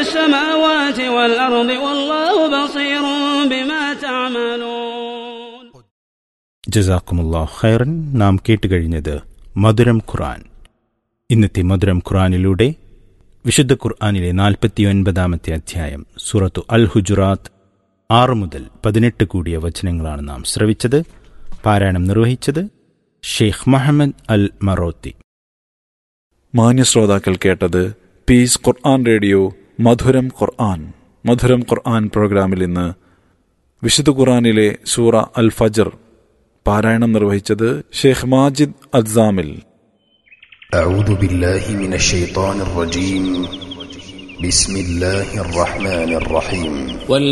السماوات والأرض والله بصير بما تعملون ജസാക്കുമുല്ലാ ഖൈറൻ നാം കേട്ടുകഴിഞ്ഞത് മധുരം ഖുർആൻ ഇന്നത്തെ മധുരം ഖുർആനിലൂടെ വിശുദ്ധ ഖുർആനിലെ നാൽപ്പത്തിയൊൻപതാമത്തെ അധ്യായം സൂറത്തു അൽ ഹുജുറാത്ത് ആറ് മുതൽ പതിനെട്ട് കൂടിയ വചനങ്ങളാണ് നാം ശ്രവിച്ചത് പാരായണം നിർവഹിച്ചത് ഷെയ്ഖ് മുഹമ്മദ് അൽ മറോത്തി മാന്യ ശ്രോതാക്കൾ കേട്ടത് പീസ് ഖുർആൻ റേഡിയോ മധുരം ഖുർആൻ മധുരം ഖുർആൻ പ്രോഗ്രാമിൽ ഇന്ന് വിശുദ്ധ ഖുർആനിലെ സൂറ അൽ ഫജർ പാരായണം നിർവഹിച്ചത് ഷെയ്ഖ് മാജിദ് അദ്സാമിൽ أعوذ بالله من الشيطان الرجيم بسم الله الرحمن الرحيم